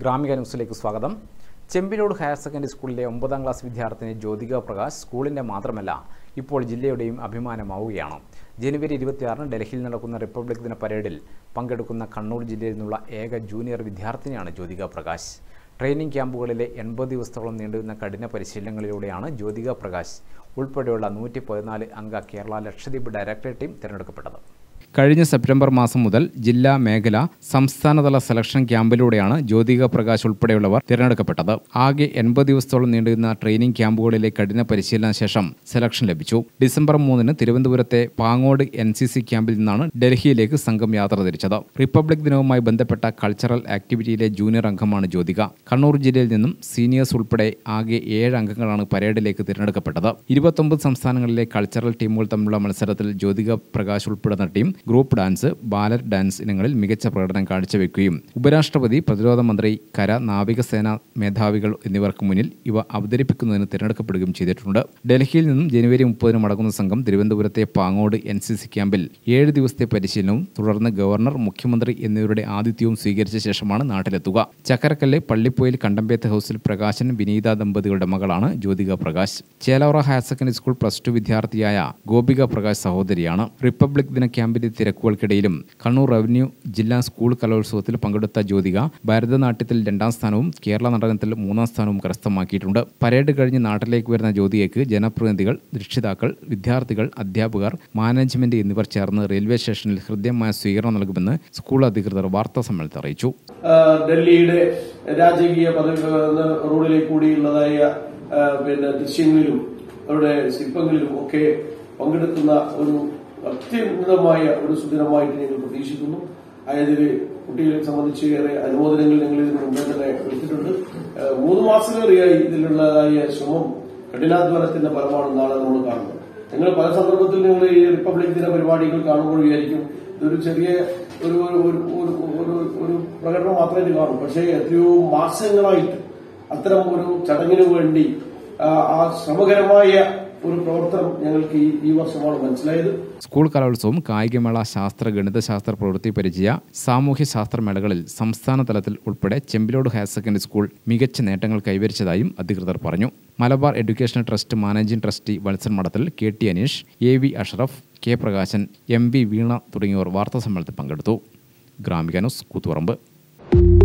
ഗ്രാമിക ന്യൂസിലേക്ക് സ്വാഗതം Chembilode higher secondary സ്കൂളിലെ ഒമ്പതാം ക്ലാസ് വിദ്യാർത്ഥിനി ജ്യോതിക പ്രകാശ് സ്കൂളിൻ്റെ മാത്രമല്ല ഇപ്പോൾ ജില്ലയുടെയും അഭിമാനമാവുകയാണ് ജനുവരി ഇരുപത്തിയാറിന് ഡൽഹിയിൽ നടക്കുന്ന റിപ്പബ്ലിക് ദിന പരേഡിൽ പങ്കെടുക്കുന്ന കണ്ണൂർ ജില്ലയിൽ നിന്നുള്ള ഏക ജൂനിയർ വിദ്യാർത്ഥിനിയാണ് ജ്യോതിക പ്രകാശ് ട്രെയിനിങ് ക്യാമ്പുകളിലെ എൺപത് ദിവസത്തോളം നീണ്ടുനിന്ന കഠിന പരിശീലനങ്ങളിലൂടെയാണ് ജ്യോതിക പ്രകാശ് ഉൾപ്പെടെയുള്ള നൂറ്റി പതിനാല് അംഗ കേരള ലക്ഷദ്വീപ് ഡയറക്ടർ ടീം തിരഞ്ഞെടുക്കപ്പെട്ടത് കഴിഞ്ഞ സെപ്റ്റംബർ മാസം മുതൽ ജില്ലാ മേഖല സംസ്ഥാനതല സെലക്ഷൻ ക്യാമ്പിലൂടെയാണ് ജ്യോതിക പ്രകാശ് ഉൾപ്പെടെയുള്ളവർ തിരഞ്ഞെടുക്കപ്പെട്ടത് ആകെ എൺപത് ദിവസത്തോളം നീണ്ടുനിന്ന ട്രെയിനിംഗ് ക്യാമ്പുകളിലെ കഠിന പരിശീലന ശേഷം സെലക്ഷൻ ലഭിച്ചു ഡിസംബർ മൂന്നിന് തിരുവനന്തപുരത്തെ പാങ്ങോട് എൻ സി സി ക്യാമ്പിൽ നിന്നാണ് ഡൽഹിയിലേക്ക് സംഘം യാത്ര തിരിച്ചത് റിപ്പബ്ലിക് ദിനവുമായി ബന്ധപ്പെട്ട കൾച്ചറൽ ആക്ടിവിറ്റിയിലെ ജൂനിയർ അംഗമാണ് ജ്യോതിക കണ്ണൂർ ജില്ലയിൽ നിന്നും സീനിയേഴ്സ് ഉൾപ്പെടെ ആകെ ഏഴ് അംഗങ്ങളാണ് പരേഡിലേക്ക് തിരഞ്ഞെടുക്കപ്പെട്ടത് ഇരുപത്തൊമ്പത് സംസ്ഥാനങ്ങളിലെ കൾച്ചറൽ ടീമുകൾ തമ്മിലുള്ള മത്സരത്തിൽ ജ്യോതിക പ്രകാശ് ഉൾപ്പെടുന്ന ടീം ഗ്രൂപ്പ് ഡാൻസ് ബാലർ ഡാൻസ് ഇനങ്ങളിൽ മികച്ച പ്രകടനം കാഴ്ചവെക്കുകയും ഉപരാഷ്ട്രപതി പ്രതിരോധ മന്ത്രി കര നാവികസേന മേധാവികൾ എന്നിവർക്ക് മുന്നിൽ ഇവ അവതരിപ്പിക്കുന്നതിന് തിരഞ്ഞെടുക്കപ്പെടുകയും ചെയ്തിട്ടുണ്ട് ഡൽഹിയിൽ നിന്നും ജനുവരി മുപ്പതിന് മടങ്ങുന്ന സംഘം തിരുവനന്തപുരത്തെ പാങ്ങോട് എൻ സി സി ക്യാമ്പിൽ ഏഴ് ദിവസത്തെ പരിശീലനവും തുടർന്ന് ഗവർണർ മുഖ്യമന്ത്രി എന്നിവരുടെ ആതിഥ്യവും സ്വീകരിച്ച ശേഷമാണ് നാട്ടിലെത്തുക ചക്കരക്കല്ല് പള്ളിപ്പോയിൽ കണ്ടമ്പേത്ത് ഹൗസിൽ പ്രകാശൻ വിനീത ദമ്പതികളുടെ മകളാണ് Jyothika Prakash Chelavara higher secondary school plus two വിദ്യാർത്ഥിയായ ഗോപിക പ്രകാശ് സഹോദരിയാണ് റിപ്പബ്ലിക് ദിന ക്യാമ്പിന്റെ തിരക്കുകൾക്കിടയിലും കണ്ണൂർ റവന്യൂ ജില്ലാ സ്കൂൾ കലോത്സവത്തിൽ പങ്കെടുത്ത ജ്യോതിക ഭരതനാട്യത്തിൽ രണ്ടാം സ്ഥാനവും കേരള നടനത്തിൽ മൂന്നാം സ്ഥാനവും കരസ്ഥമാക്കിയിട്ടുണ്ട് പരേഡ് കഴിഞ്ഞ് നാട്ടിലേക്ക് വരുന്ന ജ്യോതികയ്ക്ക് ജനപ്രതിനിധികൾ രക്ഷിതാക്കൾ വിദ്യാർത്ഥികൾ അധ്യാപകർ മാനേജ്മെന്റ് എന്നിവർ ചേർന്ന് റെയിൽവേ സ്റ്റേഷനിൽ ഹൃദ്യമായ സ്വീകരണം നൽകുമെന്ന് സ്കൂൾ അധികൃതർ വാർത്താ സമ്മേളനത്തിൽ അറിയിച്ചു ആ, ഡൽഹിയുടെ രാജകീയ പദവി എന്ന റോഡിലേക്ക് കൂടിയുള്ളതായ ആ, പിന്നെ ദൃശ്യങ്ങളിലും അവരുടെ ശില്പങ്ങളിലും ഒക്കെ പങ്കെടുക്കുന്ന ഒരു അത്യുന്നതമായ ഒരു സുദിനമായിട്ട് ഞങ്ങൾ പ്രതീക്ഷിക്കുന്നു അതായത് കുട്ടികളെ സംബന്ധിച്ച് ഏറെ അനുമോദനങ്ങൾ ഞങ്ങൾ ഇതിനു മുമ്പേ തന്നെ എടുത്തിട്ടുണ്ട് ആ, മൂന്ന് മാസമേറെയായി ഇതിലുള്ളതായ ശ്രമം കഠിനാധ്വാനത്തിന്റെ ഫലമാണ് നാളെ നമ്മൾ കാണുന്നത് നിങ്ങൾ പല സന്ദർഭത്തിൽ നിങ്ങൾ ഈ റിപ്പബ്ലിക് ദിന പരിപാടികൾ കാണുമ്പോൾ വിചാരിക്കും ഇതൊരു ചെറിയ ഒരു ഒരു ഒരു ഒരു ഒരു ഒരു പ്രകടനം മാത്രമേ ഇത് കാണൂ പക്ഷേ എത്രയോ മാസങ്ങളായിട്ട് അത്തരം ഒരു ചടങ്ങിനു വേണ്ടി ആ, ആ ശ്രമകരമായ ഒരു പ്രവർത്തനം ഞങ്ങൾക്ക് ഈ ഈ വർഷമാണ് മനസ്സിലായത് സ്കൂൾ കലോത്സവം കായികമേള ശാസ്ത്ര ഗണിതശാസ്ത്ര പ്രവൃത്തി പരിചയ സാമൂഹ്യ ശാസ്ത്ര മേളകളിൽ സംസ്ഥാന തലത്തിൽ ഉൾപ്പെടെ ചെമ്പിലോട് ഹയർ സെക്കൻഡറി സ്കൂൾ മികച്ച നേട്ടങ്ങൾ കൈവരിച്ചതായും അധികൃതർ പറഞ്ഞു Malabar education trust managing trustee Valsan Madathil K T Aneesh A V Ashraf K Prakashan M V Veena തുടങ്ങിയവർ വാർത്താസമ്മേളനത്തിൽ പങ്കെടുത്തു ഗ്രാമിക ന്യൂസ് കൂത്തുപറമ്പ്